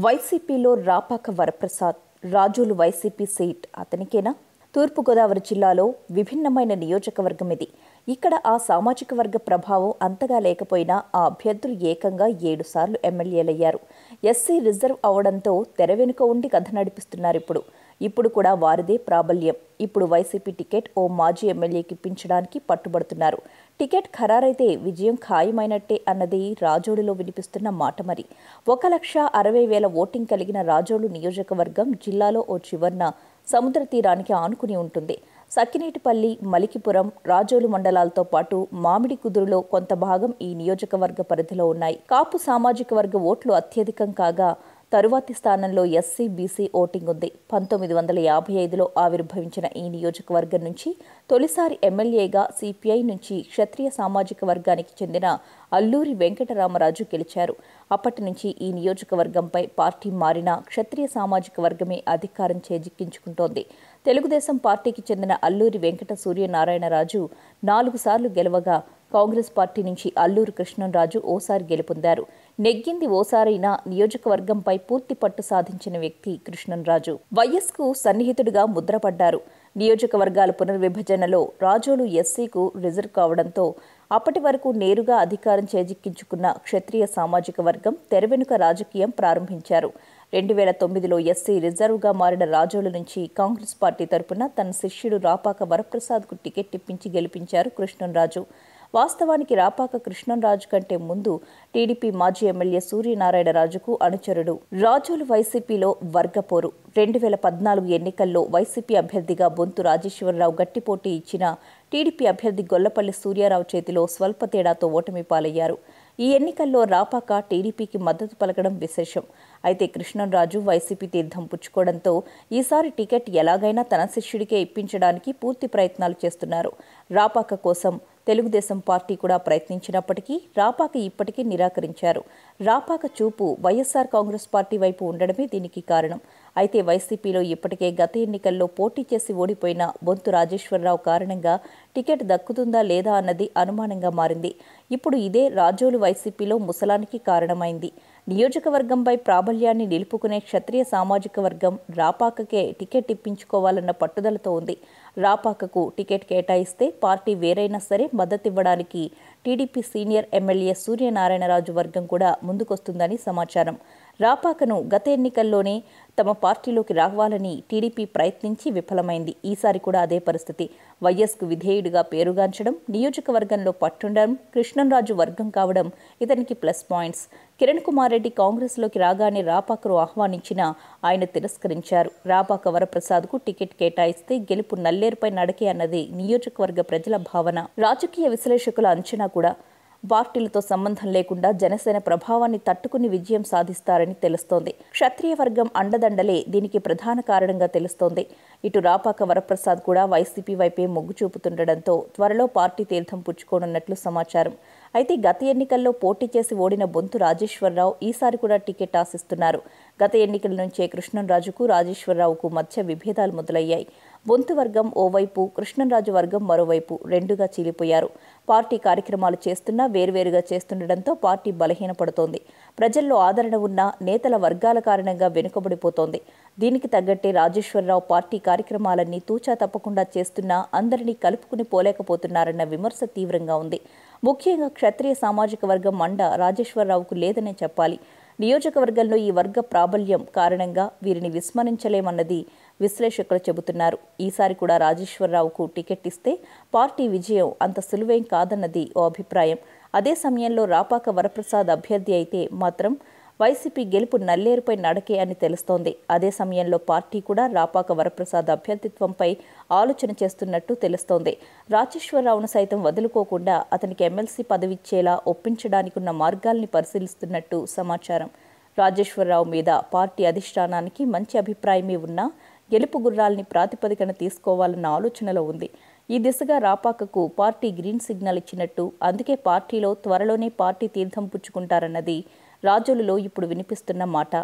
వైసీపీలో రాపాక వరప్రసాద్ రాజోలు వైసీపీ సీట్ అతనికేనా తూర్పుగోదావరి జిల్లాలో విభిన్నమైన నియోజకవర్గం ఇది ఇక్కడ ఆ సామాజిక వర్గ ప్రభావం అంతగా లేకపోయినా ఆ అభ్యర్థులు ఏకంగా ఏడు సార్లు ఎమ్మెల్యేలయ్యారు ఎస్సీ రిజర్వ్ అవడంతో తెర వెనుక ఉండి కథ నడిపిస్తున్నారు ఇప్పుడు ఇప్పుడు కూడా వారిదే ప్రాబల్యం ఇప్పుడు వైసీపీ టికెట్ ఓ మాజీ ఎమ్మెల్యేకి ఇప్పించడానికి పట్టుబడుతున్నారు టికెట్ ఖరారైతే విజయం ఖాయమైనట్టే అన్నది రాజోడులో వినిపిస్తున్న మాట మరి ఒక లక్ష అరవై వేల ఓటింగ్ కలిగిన రాజోలు నియోజకవర్గం జిల్లాలో ఓ చివర్న సముద్ర తీరానికి ఆనుకుని ఉంటుంది సక్కినేటిపల్లి మలికిపురం రాజోలు మండలాలతో పాటు మామిడి కుదురులో కొంత భాగం ఈ నియోజకవర్గ పరిధిలో ఉన్నాయి కాపు సామాజిక వర్గ ఓట్లు అత్యధికం కాగా తరువాతి స్థానంలో ఎస్సీ బీసీ ఓటింగ్ ఉంది పంతొమ్మిది వందల యాభై ఐదులో ఆవిర్భవించిన ఈ నియోజకవర్గం నుంచి తొలిసారి ఎమ్మెల్యేగా సిపిఐ నుంచి క్షత్రియ సామాజిక వర్గానికి చెందిన అల్లూరి వెంకటరామరాజు గెలిచారు అప్పటి నుంచి ఈ నియోజకవర్గంపై పార్టీ మారినా క్షత్రియ సామాజిక వర్గమే అధికారం చేజిక్కించుకుంటోంది తెలుగుదేశం పార్టీకి చెందిన అల్లూరి వెంకట సూర్యనారాయణరాజు నాలుగు సార్లు గెలవగా కాంగ్రెస్ పార్టీ నుంచి అల్లూరు కృష్ణంరాజు ఓసారి గెలుపొందారు నెగ్గింది ఓసారైనా నియోజకవర్గంపై పూర్తి పట్టు సాధించిన వ్యక్తి కృష్ణంరాజు వైఎస్కు సన్నిహితుడిగా ముద్రపడ్డారు నియోజకవర్గాల పునర్విభజనలో రాజోలు ఎస్సీకు రిజర్వ్ కావడంతో అప్పటి వరకు నేరుగా అధికారం చేజిక్కించుకున్న క్షత్రియ సామాజిక వర్గం తెరవెనుక రాజకీయం ప్రారంభించారు రెండు వేల తొమ్మిదిలో ఎస్సీ రిజర్వ్గా మారిన రాజోలు నుంచి కాంగ్రెస్ పార్టీ తరపున తన శిష్యుడు రాపాక వరప్రసాద్కు టికెట్ ఇప్పించి గెలిపించారు కృష్ణంరాజు వాస్తవానికి రాపాక కృష్ణంరాజు కంటే ముందు టీడీపీ మాజీ ఎమ్మెల్యే సూర్యనారాయణరాజుకు అనుచరుడు రాజోలు వైసీపీలో వర్గపోరు రెండు వేల పద్నాలుగు ఎన్నికల్లో వైసీపీ అభ్యర్థిగా బొంతు రాజేశ్వరరావు గట్టి పోటీ ఇచ్చిన టీడీపీ అభ్యర్థి గొల్లపల్లి సూర్యారావు చేతిలో స్వల్ప తేడాతో ఓటమి పాలయ్యారు ఈ ఎన్నికల్లో రాపాక టీడీపీకి మద్దతు పలకడం విశేషం అయితే కృష్ణంరాజు వైసీపీ తీర్థం పుచ్చుకోవడంతో ఈసారి టికెట్ ఎలాగైనా తన శిష్యుడికే ఇప్పించడానికి పూర్తి ప్రయత్నాలు చేస్తున్నారు రాపాక కోసం తెలుగుదేశం పార్టీ కూడా ప్రయత్నించినప్పటికీ రాపాక ఇప్పటికీ నిరాకరించారు రాపాక చూపు వైఎస్ఆర్ కాంగ్రెస్ పార్టీ వైపు ఉండడమే దీనికి కారణం అయితే వైసీపీలో ఇప్పటికే గత ఎన్నికల్లో పోటీ చేసి ఓడిపోయిన బొంతు రాజేశ్వరరావు కారణంగా టికెట్ దక్కుతుందా లేదా అన్నది అనుమానంగా మారింది ఇప్పుడు ఇదే రాజోలు వైసీపీలో ముసలానికి కారణమైంది నియోజకవర్గంపై ప్రాబల్యాన్ని నిలుపుకునే క్షత్రియ సామాజిక వర్గం రాపాకకే టికెట్ ఇప్పించుకోవాలన్న పట్టుదలతో ఉంది రాపాకకు టికెట్ కేటాయిస్తే పార్టీ వేరైనా సరే మద్దతివ్వడానికి టీడీపీ సీనియర్ ఎమ్మెల్యే సూర్యనారాయణరాజు వర్గం కూడా ముందుకొస్తుందని సమాచారం రాపాకను గత ఎన్నికల్లోనే తమ పార్టీలోకి రావాలని టీడీపీ ప్రయత్నించి విఫలమైంది ఈసారి కూడా అదే పరిస్థితి వైఎస్కు విధేయుడిగా పేరుగాంచడం నియోజకవర్గంలో పట్టుండడం కృష్ణంరాజు వర్గం కావడం ఇతనికి ప్లస్ పాయింట్స్ కిరణ్ కుమార్ రెడ్డి కాంగ్రెస్లోకి రాగానే రాపాకను ఆహ్వానించినా ఆయన తిరస్కరించారు రాపాక వరప్రసాద్కు టికెట్ కేటాయిస్తే గెలుపు నల్లేరుపై నడకే అన్నది నియోజకవర్గ ప్రజల భావన రాజకీయ విశ్లేషకుల అంచనా కూడా పార్టీలతో సంబంధం లేకుండా జనసేన ప్రభావాన్ని తట్టుకుని విజయం సాధిస్తారని తెలుస్తోంది క్షత్రియ వర్గం అండదండలే దీనికి ప్రధాన కారణంగా తెలుస్తోంది ఇటు రాపాక వరప్రసాద్ కూడా వైసీపీ వైపే మొగ్గు చూపుతుండటంతో త్వరలో పార్టీ తీర్థం పుచ్చుకోనున్నట్లు సమాచారం అయితే గత ఎన్నికల్లో పోటీ చేసి ఓడిన బొంతు రాజేశ్వరరావు ఈసారి కూడా టికెట్ ఆశిస్తున్నారు గత ఎన్నికల నుంచే కృష్ణంరాజుకు రాజేశ్వరరావుకు మధ్య విభేదాలు మొదలయ్యాయి బొంతు వర్గం ఓవైపు కృష్ణంరాజు వర్గం మరోవైపు రెండుగా చీలిపోయారు పార్టీ కార్యక్రమాలు చేస్తున్నా వేర్వేరుగా చేస్తుండటంతో పార్టీ బలహీనపడుతోంది ప్రజల్లో ఆదరణ ఉన్న నేతల వర్గాల కారణంగా వెనుకబడిపోతోంది దీనికి తగ్గట్టే రాజేశ్వరరావు పార్టీ కార్యక్రమాలన్నీ తూచా తప్పకుండా చేస్తున్నా అందరినీ కలుపుకుని పోలేకపోతున్నారన్న విమర్శ తీవ్రంగా ఉంది ముఖ్యంగా క్షత్రియ సామాజిక వర్గం మండ రాజేశ్వరరావుకు లేదనే చెప్పాలి నియోజకవర్గంలో ఈ వర్గ ప్రాబల్యం కారణంగా వీరిని విస్మరించలేమన్నది విశ్లేషకులు చెబుతున్నారు ఈసారి కూడా రాజేశ్వరరావుకు టికెట్ ఇస్తే పార్టీ విజయం అంత సులువేం కాదన్నది ఓ అభిప్రాయం అదే సమయంలో రాపాక వరప్రసాద్ అభ్యర్థి అయితే మాత్రం వైసీపీ గెలుపు నల్లేరుపై నడకే అని తెలుస్తోంది అదే సమయంలో పార్టీ కూడా రాపాక వరప్రసాద్ అభ్యర్థిత్వంపై ఆలోచన చేస్తున్నట్టు తెలుస్తోంది రాజేశ్వరరావును సైతం వదులుకోకుండా అతనికి ఎమ్మెల్సీ పదవిచ్చేలా ఒప్పించడానికి ఉన్న మార్గాల్ని పరిశీలిస్తున్నట్టు సమాచారం రాజేశ్వరరావు మీద పార్టీ అధిష్టానానికి మంచి అభిప్రాయమే ఉన్నా గెలుపు గుర్రాల్ని ప్రాతిపదికన తీసుకోవాలన్న ఆలోచనలో ఉంది ఈ దిశగా రాపాకకు పార్టీ గ్రీన్ సిగ్నల్ ఇచ్చినట్టు అందుకే పార్టీలో త్వరలోనే పార్టీ తీర్థం పుచ్చుకుంటారన్నది రాజోలులో ఇప్పుడు వినిపిస్తున్న మాట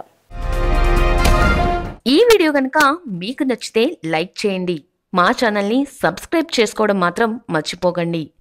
ఈ వీడియో కనుక మీకు నచ్చితే లైక్ చేయండి మా ఛానల్ని సబ్స్క్రైబ్ చేసుకోవడం మాత్రం మర్చిపోకండి